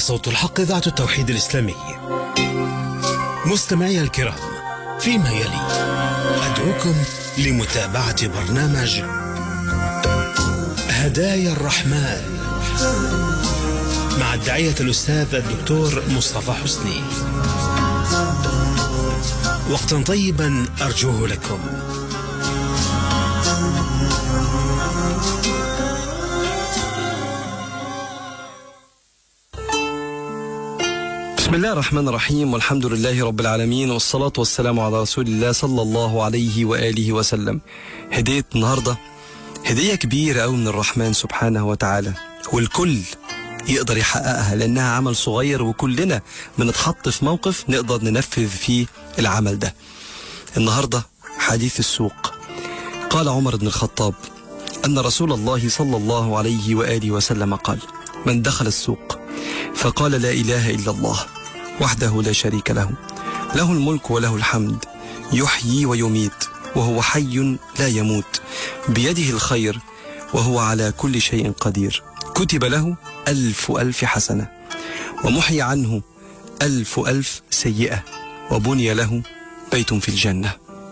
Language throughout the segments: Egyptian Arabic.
صوت الحق إذاعة التوحيد الإسلامي مستمعي الكرام فيما يلي أدعوكم لمتابعة برنامج هدايا الرحمن مع الداعية الأستاذ الدكتور مصطفى حسني وقتا طيبا أرجوه لكم بسم الله الرحمن الرحيم والحمد لله رب العالمين والصلاة والسلام على رسول الله صلى الله عليه وآله وسلم هدية النهاردة هدية كبيرة أوي من الرحمن سبحانه وتعالى والكل يقدر يحققها لأنها عمل صغير وكلنا بنتحط في موقف نقدر ننفذ فيه العمل ده النهاردة حديث السوق قال عمر بن الخطاب أن رسول الله صلى الله عليه وآله وسلم قال من دخل السوق فقال لا إله إلا الله وحده لا شريك له له الملك وله الحمد يحيي ويميت وهو حي لا يموت بيده الخير وهو على كل شيء قدير كتب له ألف ألف حسنة ومحي عنه ألف ألف سيئة وبني له بيت في الجنة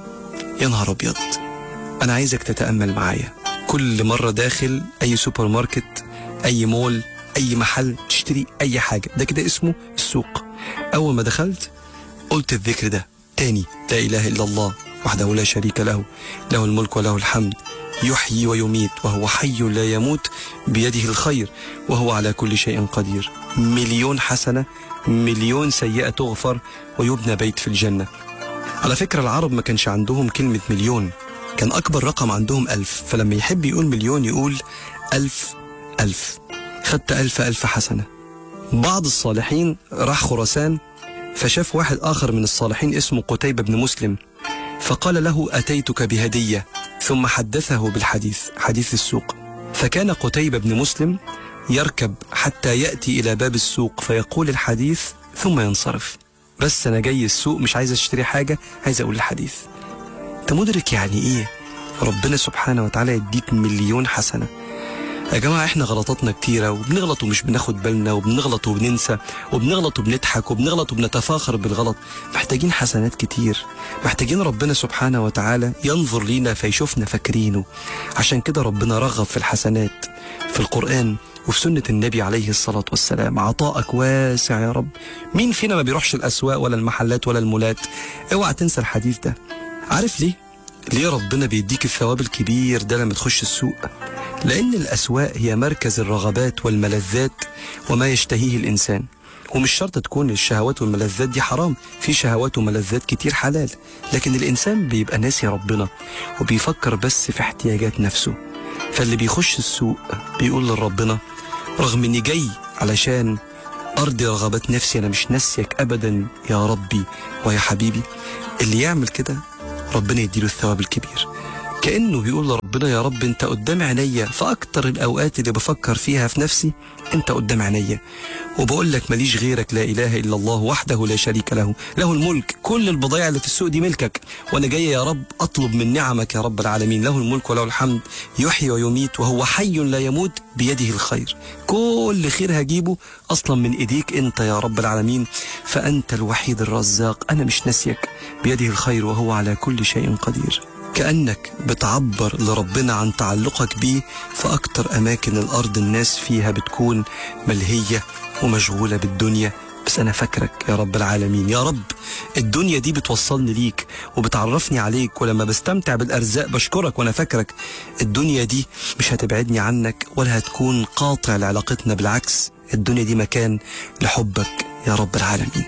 يا نهار أبيض أنا عايزك تتأمل معايا كل مرة داخل أي سوبر ماركت أي مول أي محل تشتري أي حاجة ده كده اسمه السوق أول ما دخلت قلت الذكر ده تاني لا إله إلا الله وحده لا شريك له له الملك وله الحمد يحيي ويميت وهو حي لا يموت بيده الخير وهو على كل شيء قدير مليون حسنة مليون سيئة تغفر ويبنى بيت في الجنة على فكرة العرب ما كانش عندهم كلمة مليون كان أكبر رقم عندهم ألف فلما يحب يقول مليون يقول ألف ألف خدت ألف ألف حسنة بعض الصالحين راح خراسان فشاف واحد آخر من الصالحين اسمه قتيبة بن مسلم فقال له أتيتك بهدية ثم حدثه بالحديث حديث السوق فكان قتيبة بن مسلم يركب حتى يأتي إلى باب السوق فيقول الحديث ثم ينصرف بس أنا جاي السوق مش عايز أشتري حاجة عايز أقول الحديث أنت مدرك يعني إيه ربنا سبحانه وتعالى يديك مليون حسنة يا جماعة احنا غلطاتنا كتيرة وبنغلط ومش بناخد بالنا وبنغلط وبننسى وبنغلط وبنضحك وبنغلط وبنتفاخر بالغلط محتاجين حسنات كتير محتاجين ربنا سبحانه وتعالى ينظر لينا فيشوفنا فاكرينه عشان كده ربنا رغب في الحسنات في القرآن وفي سنة النبي عليه الصلاة والسلام عطائك واسع يا رب مين فينا ما بيروحش الأسواق ولا المحلات ولا المولات اوعى تنسى الحديث ده عارف ليه؟ ليه ربنا بيديك الثواب الكبير ده لما تخش السوق لأن الأسواق هي مركز الرغبات والملذات وما يشتهيه الإنسان ومش شرط تكون الشهوات والملذات دي حرام في شهوات وملذات كتير حلال لكن الإنسان بيبقى ناسي ربنا وبيفكر بس في احتياجات نفسه فاللي بيخش السوق بيقول لربنا رغم اني جاي علشان ارضي رغبات نفسي انا مش ناسيك ابدا يا ربي ويا حبيبي اللي يعمل كده ربنا يديله الثواب الكبير كأنه بيقول لربنا يا رب انت قدام عينيا فأكتر الأوقات اللي بفكر فيها في نفسي انت قدام عينيا وبقول لك ماليش غيرك لا إله إلا الله وحده لا شريك له له الملك كل البضائع اللي في السوق دي ملكك وأنا جاي يا رب أطلب من نعمك يا رب العالمين له الملك وله الحمد يحيي ويميت وهو حي لا يموت بيده الخير كل خير هجيبه أصلا من إيديك أنت يا رب العالمين فأنت الوحيد الرزاق أنا مش ناسيك بيده الخير وهو على كل شيء قدير كأنك بتعبر لربنا عن تعلقك بيه في أكتر أماكن الأرض الناس فيها بتكون ملهية ومشغولة بالدنيا بس أنا فاكرك يا رب العالمين يا رب الدنيا دي بتوصلني ليك وبتعرفني عليك ولما بستمتع بالأرزاق بشكرك وأنا فاكرك الدنيا دي مش هتبعدني عنك ولا هتكون قاطع لعلاقتنا بالعكس الدنيا دي مكان لحبك يا رب العالمين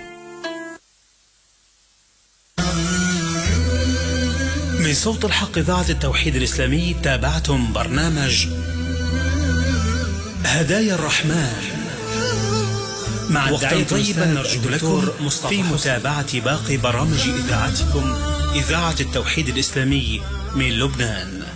من صوت الحق إذاعة التوحيد الإسلامي تابعتم برنامج هدايا الرحمن مع وقتا طيبا نرجو لكم في متابعة باقي برامج إذاعتكم إذاعة التوحيد الإسلامي من لبنان